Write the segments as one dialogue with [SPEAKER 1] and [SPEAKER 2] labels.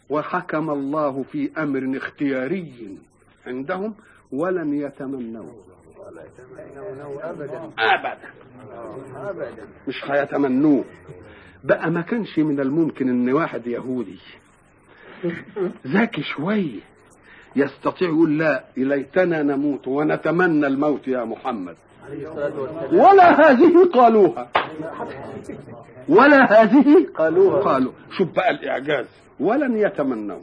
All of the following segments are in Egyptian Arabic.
[SPEAKER 1] وحكم الله في امر اختياري عندهم ولن يتمنوه
[SPEAKER 2] ابدا
[SPEAKER 1] ابدا
[SPEAKER 2] ابدا
[SPEAKER 1] مش هيتمنوه بقى ما كانش من الممكن ان واحد يهودي ذكي شويه يستطيع يقول لا ليتنا نموت ونتمنى الموت يا محمد
[SPEAKER 2] عليه الصلاه والسلام
[SPEAKER 1] ولا هذه قالوها ولا هذه
[SPEAKER 2] قالوها
[SPEAKER 1] قالوا شوف بقى الاعجاز ولن يتمنوا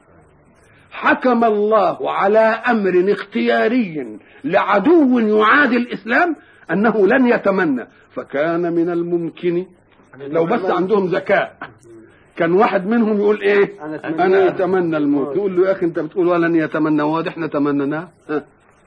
[SPEAKER 1] حكم الله على امر اختياري لعدو يعادي الاسلام انه لن يتمنى فكان من الممكن لو بس عندهم ذكاء كان واحد منهم يقول ايه
[SPEAKER 2] أنا أتمنى.
[SPEAKER 1] انا اتمنى الموت يقول له يا اخي انت بتقول ولن يتمنى واضح احنا تمنناه ها.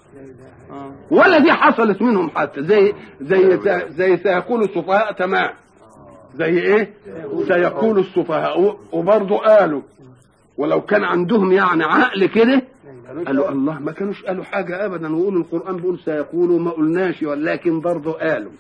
[SPEAKER 1] ولا دي حصلت منهم حتى زي زي زي سيقول السفهاء تمام زي ايه سيقول السفهاء وبرضه قالوا ولو كان عندهم يعني عقل كده قالوا الله ما كانوش قالوا حاجة أبدا ويقولوا القرآن بيقول سيقولوا ما قلناش ولكن برضه قالوا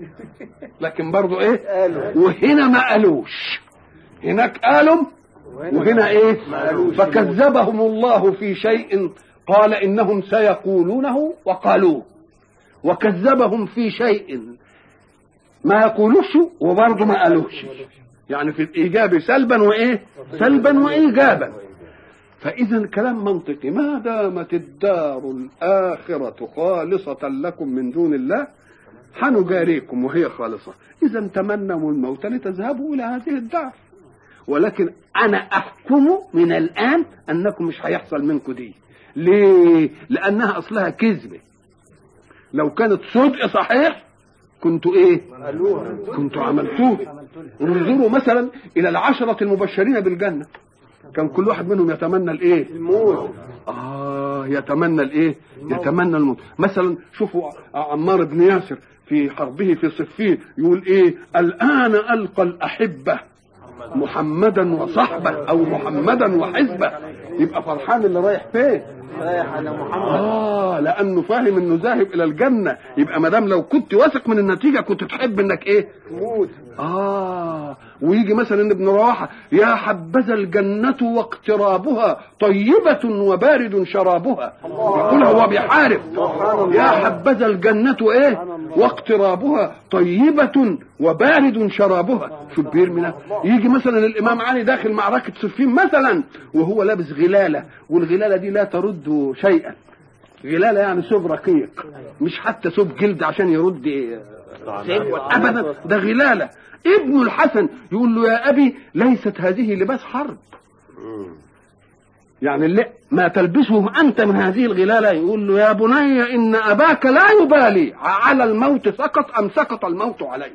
[SPEAKER 1] لكن برضه إيه
[SPEAKER 2] قالوا
[SPEAKER 1] وهنا ما قالوش هناك قالوا وهنا إيه
[SPEAKER 2] ما قالوش.
[SPEAKER 1] فكذبهم الله في شيء قال إنهم سيقولونه وقالوه وكذبهم في شيء ما يقولوش وبرضه ما قالوش يعني في الإيجاب سلبا وإيه سلبا وإيجابا فإذا كلام منطقي ما دامت الدار الآخرة خالصة لكم من دون الله حنجاريكم وهي خالصة إذا تمنوا الموت لتذهبوا إلى هذه الدار ولكن أنا أحكم من الآن أنكم مش هيحصل منكم دي ليه؟ لأنها أصلها كذبة لو كانت صدق صحيح كنتوا إيه؟
[SPEAKER 2] قالوها
[SPEAKER 1] كنتوا عملتوه انظروا مثلا إلى العشرة المبشرين بالجنة كان كل واحد منهم يتمنى الايه
[SPEAKER 2] الموت
[SPEAKER 1] اه يتمنى الايه يتمنى الموت مثلا شوفوا عمار بن ياسر في حربه في صفين يقول ايه الان القى الاحبه محمدا وصحبه او محمدا وحزبه يبقى فرحان اللي رايح فين
[SPEAKER 2] رايح على محمد
[SPEAKER 1] اه لانه فاهم انه ذاهب الى الجنه يبقى ما دام لو كنت واثق من النتيجه كنت تحب انك ايه
[SPEAKER 2] موت
[SPEAKER 1] آه ويجي مثلا ابن رواحة يا حبذا الجنة واقترابها طيبة وبارد شرابها يقول هو بيحارب يا حبذا الجنة ايه واقترابها طيبة وبارد شرابها شو كبير منها يجي مثلا الامام علي داخل معركة صفين مثلا وهو لابس غلالة والغلالة دي لا ترد شيئا غلالة يعني ثوب رقيق مش حتى ثوب جلد عشان يرد سيف ابدا ده غلاله ابن الحسن يقول له يا ابي ليست هذه لباس حرب يعني اللي ما تلبسه انت من هذه الغلاله يقول له يا بني ان اباك لا يبالي على الموت سقط ام سقط الموت عليه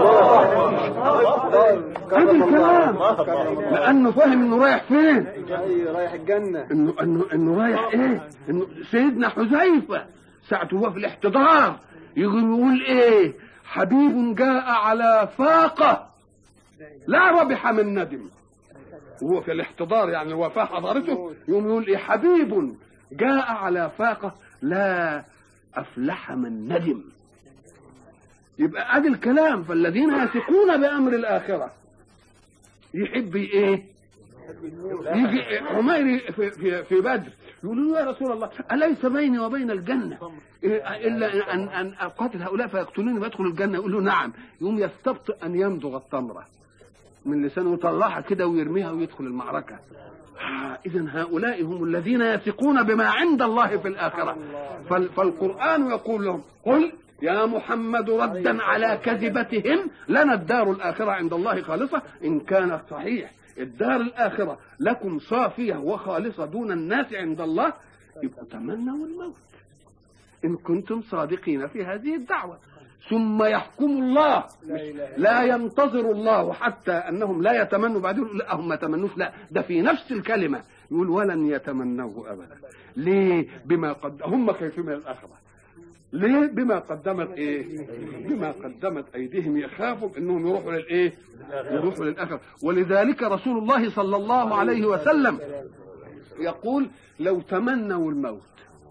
[SPEAKER 1] هذا الكلام لانه فاهم انه رايح فين
[SPEAKER 2] جاي رايح الجنة
[SPEAKER 1] انه انه انه رايح ايه؟ انه سيدنا حذيفه ساعة هو في الاحتضار يقول يقول ايه؟ حبيب جاء على فاقه لا ربح من ندم وهو في الاحتضار يعني الوفاة حضرته يقوم يقول ايه حبيب جاء على فاقه لا افلح من ندم يبقى ادي الكلام فالذين يثقون بامر الاخره يحب ايه يجي عمير في, في, في بدر يقولوا له يا رسول الله أليس بيني وبين الجنة إلا أن أن أقاتل هؤلاء فيقتلوني فأدخل الجنة يقول له نعم يقوم يستبطئ أن يمضغ التمرة من لسانه ويطلعها كده ويرميها ويدخل المعركة آه إذا هؤلاء هم الذين يثقون بما عند الله في الآخرة فال فالقرآن يقول لهم قل يا محمد ردا على كذبتهم لنا الدار الآخرة عند الله خالصة إن كانت صحيح الدار الآخرة لكم صافية وخالصة دون الناس عند الله يبقوا تمنوا الموت إن كنتم صادقين في هذه الدعوة ثم يحكم الله لا ينتظر الله حتى أنهم لا يتمنوا بعدين يقول لا هم ما تمنوش لا ده في نفس الكلمة يقول ولن يتمنوه أبدا ليه بما قد هم خايفين من الآخرة ليه بما قدمت ايه بما قدمت ايديهم يخافوا انهم يروحوا للايه يروحوا للاخره ولذلك رسول الله صلى الله عليه وسلم يقول لو تمنوا الموت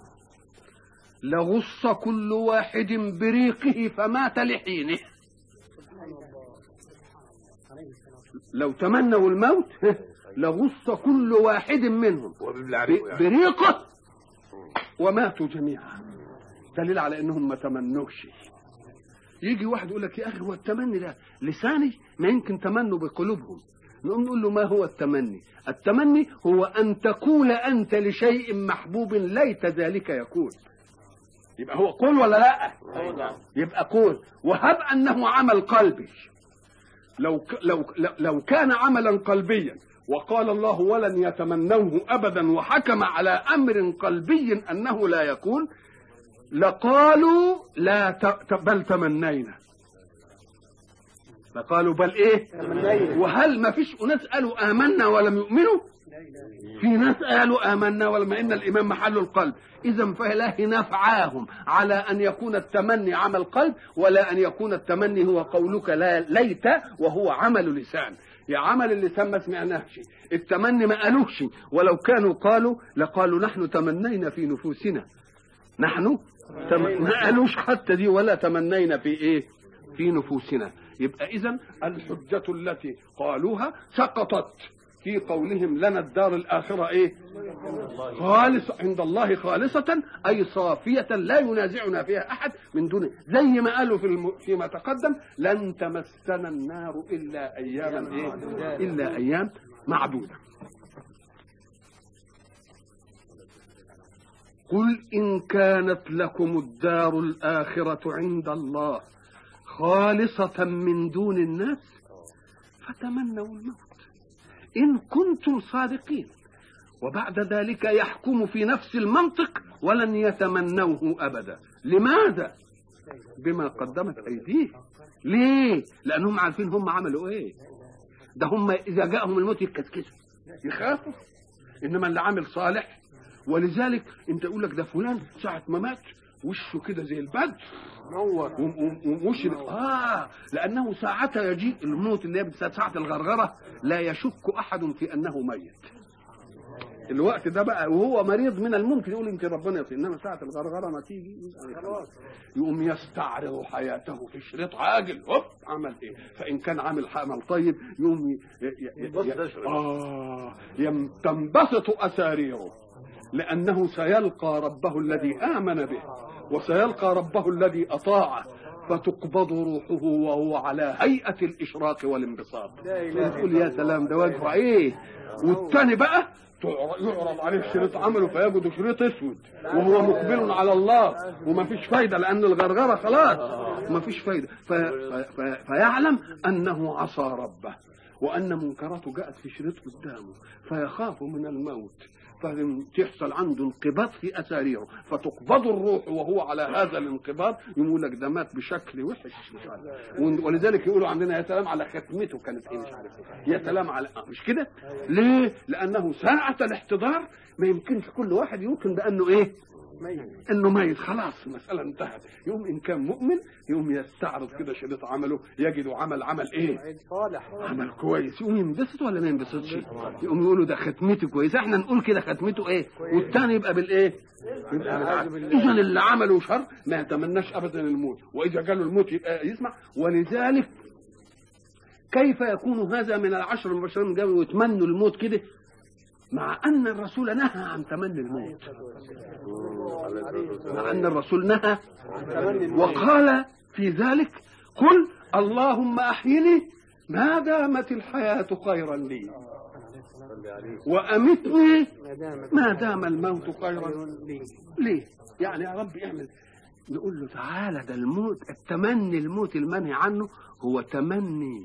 [SPEAKER 1] لغص كل واحد بريقه فمات لحينه لو تمنوا الموت لغص كل واحد منهم
[SPEAKER 3] وبيبلع
[SPEAKER 1] ب-
[SPEAKER 3] ريقه يعني
[SPEAKER 1] بريقه وماتوا جميعا دليل على انهم ما تمنوش يجي واحد يقول لك يا اخي هو التمني ده لساني ما يمكن تمنوا بقلوبهم نقوم نقول له ما هو التمني التمني هو ان تقول انت لشيء محبوب ليت ذلك يكون يبقى هو قول ولا لا يبقى قول وهب انه عمل قلبي لو ك- لو لو- لو كان عملا قلبيا وقال الله ولن يتمنوه ابدا وحكم على امر قلبي انه لا يكون لقالوا لا ت... ت- بل تمنينا لقالوا بل ايه
[SPEAKER 2] تمنينا.
[SPEAKER 1] وهل ما فيش ناس قالوا امنا ولم يؤمنوا في ناس قالوا امنا ولم ان الايمان محل القلب اذا فلا نفعاهم على ان يكون التمني عمل قلب ولا ان يكون التمني هو قولك لا ليت وهو عمل لسان يا عمل اللسان ما سمعناهش التمني ما قالوش ولو كانوا قالوا لقالوا نحن تمنينا في نفوسنا نحن تم... ما قالوش حتى دي ولا تمنينا في ايه في نفوسنا يبقى اذا الحجة التي قالوها سقطت في قولهم لنا الدار الآخرة إيه خالص عند الله خالصة أي صافية لا ينازعنا فيها أحد من دون زي ما قالوا في الم... فيما تقدم لن تمسنا النار إلا أياما إيه إلا أيام معدودة قل إن كانت لكم الدار الآخرة عند الله خالصة من دون الناس فتمنوا الموت إن كنتم صادقين وبعد ذلك يحكم في نفس المنطق ولن يتمنوه أبدا لماذا؟ بما قدمت أيديه ليه؟ لأنهم عارفين هم عملوا إيه ده هم إذا جاءهم الموت يتكسكسوا يخافوا إنما اللي عامل صالح ولذلك انت يقول لك ده فلان ساعة ما مات وشه كده زي البدر
[SPEAKER 2] نور
[SPEAKER 1] وم- وم- ومشرق اه لانه ساعتها يجيء الموت اللي هي بتساعة ساعة الغرغرة لا يشك احد في انه ميت الوقت ده بقى وهو مريض من الممكن يقول يمكن ربنا يطير انما ساعة الغرغرة ما تيجي يقوم يستعرض حياته في شريط عاجل هوب عمل ايه فان كان عامل عمل طيب يقوم ي... ي... ي...
[SPEAKER 3] ينبسط
[SPEAKER 1] ي... اه يم... تنبسط اساريره لأنه سيلقى ربه الذي آمن به وسيلقى ربه الذي أطاعه فتقبض روحه وهو على هيئة الإشراق والانبساط
[SPEAKER 2] لا إله
[SPEAKER 1] تقول يا سلام ده وجهه إيه والتاني بقى تعر- يعرض عليه شريط عمله فيجد شريط اسود وهو مقبل على الله وما فيش فايده لان الغرغره خلاص ما فيش فايده ف... ف... ف... فيعلم انه عصى ربه وان منكراته جاءت في شريط قدامه فيخاف من الموت فتحصل عنده انقباض في اساريره فتقبض الروح وهو على هذا الانقباض يقول لك ده مات بشكل وحش مش عارف ولذلك يقولوا عندنا يا سلام على ختمته كانت ايه مش عارف إيه. يا سلام على آه، مش كده ليه لانه ساعه الاحتضار ما يمكنش كل واحد يمكن بانه ايه
[SPEAKER 2] ميت
[SPEAKER 1] انه ميت خلاص المساله انتهت يقوم ان كان مؤمن يقوم يستعرض كده شريط عمله يجد عمل عمل ايه
[SPEAKER 2] عيد صالح
[SPEAKER 1] عمل كويس يقوم ينبسط ولا ما ينبسطش يقوم يقولوا ده ختمته كويسه احنا نقول كده ختمته ايه والتاني يبقى بالايه يبقى بالعكس اذا اللي عمله شر ما يتمناش ابدا الموت واذا جاله الموت يبقى يسمع ولذلك كيف يكون هذا من العشر المبشرين من قبل ويتمنوا الموت كده مع ان الرسول نهى عن تمني الموت مع ان الرسول نهى
[SPEAKER 2] تمني الموت.
[SPEAKER 1] وقال في ذلك قل اللهم احيني ما دامت الحياه خيرا لي وامتني
[SPEAKER 2] ما دامت
[SPEAKER 1] ما دام الموت خيرا
[SPEAKER 2] لي
[SPEAKER 1] ليه يعني يا رب اعمل نقول له تعالى ده الموت التمني الموت المنهي عنه هو تمني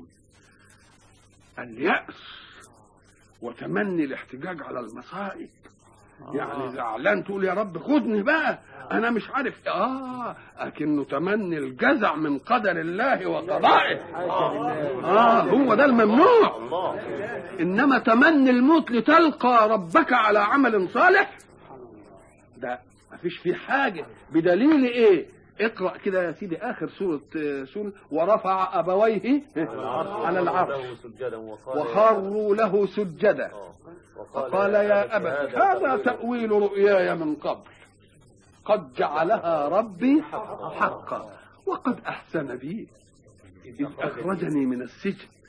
[SPEAKER 1] اليأس وتمني الاحتجاج على المصائب يعني زعلان تقول يا رب خدني بقى انا مش عارف اه لكنه تمني الجزع من قدر الله وقضائه اه هو ده الممنوع انما تمني الموت لتلقى ربك على عمل صالح ده مفيش فيه حاجه بدليل ايه اقرا كده يا سيدي اخر سوره آه، سوره ورفع ابويه على العرش
[SPEAKER 3] سجدا وقال
[SPEAKER 1] وخروا له سجدا فقال يا أبت هذا تأويل رؤياي من قبل قد جعلها ربي حقا وقد أحسن بي إذ أخرجني من السجن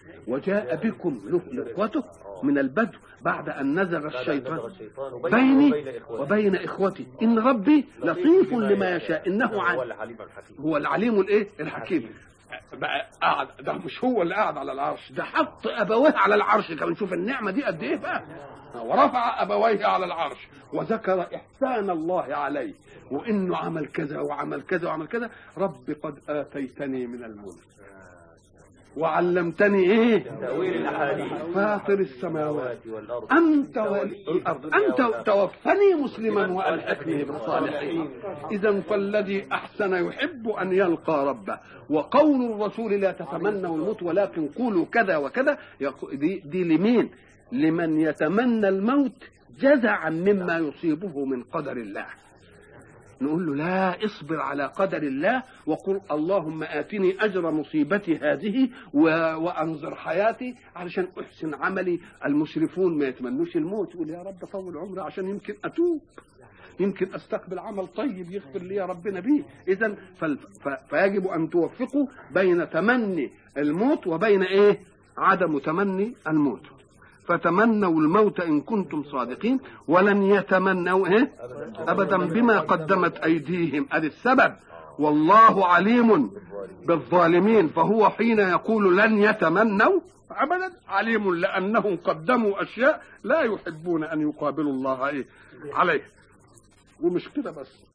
[SPEAKER 1] وجاء بكم له اخوته من البدو بعد ان نزغ
[SPEAKER 3] بعد أن
[SPEAKER 1] الشيطان
[SPEAKER 3] نزغ الشيطان
[SPEAKER 1] بيني
[SPEAKER 3] وبين إخوته.
[SPEAKER 1] وبين اخوتي ان ربي لطيف لما يشاء انه
[SPEAKER 3] هو
[SPEAKER 1] عالم
[SPEAKER 3] الحليم الحكيم
[SPEAKER 1] هو العليم الايه الحكيم بقى قاعد ده مش هو اللي قاعد على العرش ده حط ابويه على العرش كمان شوف النعمه دي قد ايه بقى ورفع ابويه على العرش وذكر احسان الله عليه وانه عمل كذا وعمل كذا وعمل كذا رب قد اتيتني من الملك وعلمتني ايه
[SPEAKER 3] تأويل الأحاديث
[SPEAKER 1] فاطر السماوات
[SPEAKER 3] والأرض
[SPEAKER 1] انت والارض انت توفني مسلما والحقني بالصالحين اذا فالذي احسن يحب ان يلقى ربه وقول الرسول لا تتمنوا الموت ولكن قولوا كذا وكذا يقو- دي, دي لمين لمن يتمنى الموت جزعا مما يصيبه من قدر الله نقول له لا اصبر على قدر الله وقل اللهم آتني أجر مصيبتي هذه و... وأنظر حياتي علشان أحسن عملي المسرفون ما يتمنوش الموت يقول يا رب طول عمري عشان يمكن أتوب يمكن استقبل عمل طيب يغفر لي ربنا به اذا فال... ف... فيجب ان توفقوا بين تمني الموت وبين ايه عدم تمني الموت فتمنوا الموت ان كنتم صادقين ولن يتمنوا ايه ابدا بما قدمت ايديهم ادي السبب والله عليم بالظالمين فهو حين يقول لن يتمنوا ابدا عليم لانهم قدموا اشياء لا يحبون ان يقابلوا الله ايه عليه ومش كده بس